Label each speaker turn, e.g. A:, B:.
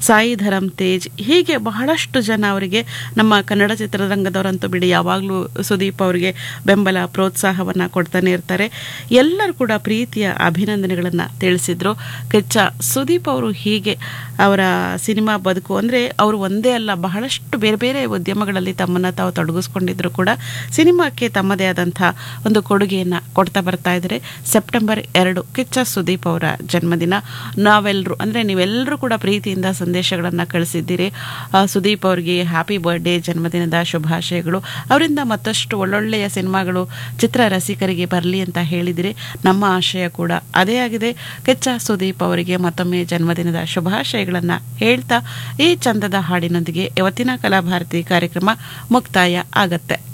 A: ಸಾಯಿ ಧರಮ್ ತೇಜ್ ಹೀಗೆ ಬಹಳಷ್ಟು ಜನ ಅವರಿಗೆ ನಮ್ಮ ಕನ್ನಡ ಚಿತ್ರರಂಗದವರಂತೂ ಬಿಡಿ ಯಾವಾಗಲೂ ಸುದೀಪ್ ಅವರಿಗೆ ಬೆಂಬಲ ಪ್ರೋತ್ಸಾಹವನ್ನು ಕೊಡ್ತಾನೆ ಇರ್ತಾರೆ ಎಲ್ಲರೂ ಕೂಡ ಪ್ರೀತಿಯ ಅಭಿನಂದನೆಗಳನ್ನು ತಿಳಿಸಿದ್ರು ಕೆಚ್ಚ ಸುದೀಪ್ ಅವರು ಹೀಗೆ ಅವರ ಸಿನಿಮಾ ಬದುಕು ಅಂದರೆ ಅವರು ಒಂದೇ ಅಲ್ಲ ಬಹಳಷ್ಟು ಬೇರೆ ಬೇರೆ ಉದ್ಯಮಗಳಲ್ಲಿ ತಮ್ಮನ್ನು ತಾವು ತೊಡಗಿಸ್ಕೊಂಡಿದ್ರು ಕೂಡ ಸಿನಿಮಾಕ್ಕೆ ತಮ್ಮದೇ ಆದಂಥ ಒಂದು ಕೊಡುಗೆಯನ್ನು ಕೊಡ್ತಾ ಬರ್ತಾ ಇದ್ದಾರೆ ಸೆಪ್ಟೆಂಬರ್ ಎರಡು ಕಿಚ್ಚ ಸುದೀಪ್ ಅವರ ಜನ್ಮದಿನ ನಾವೆಲ್ಲರೂ ಅಂದರೆ ನೀವೆಲ್ಲರೂ ಕೂಡ ಪ್ರೀತಿಯಿಂದ ಸಂದೇಶಗಳನ್ನು ಕಳಿಸಿದ್ದೀರಿ ಆ, ಸುದೀಪ್ ಅವರಿಗೆ ಹ್ಯಾಪಿ ಬರ್ಡೇ ಜನ್ಮದಿನದ ಶುಭಾಶಯಗಳು ಅವರಿಂದ ಮತ್ತಷ್ಟು ಒಳ್ಳೊಳ್ಳೆಯ ಸಿನಿಮಾಗಳು ಚಿತ್ರ ರಸಿಕರಿಗೆ ಬರಲಿ ಅಂತ ಹೇಳಿದಿರಿ ನಮ್ಮ ಆಶಯ ಕೂಡ ಅದೇ ಆಗಿದೆ ಕೆಚ್ಚ ಸುದೀಪ್ ಅವರಿಗೆ ಮತ್ತೊಮ್ಮೆ ಜನ್ಮದಿನದ ಶುಭಾಶಯಗಳನ್ನು ಹೇಳ್ತಾ ಈ ಚಂದದ ಹಾಡಿನೊಂದಿಗೆ ಇವತ್ತಿನ ಕಲಾಭಾರತಿ ಕಾರ್ಯಕ್ರಮ ಮುಕ್ತಾಯ ಆಗತ್ತೆ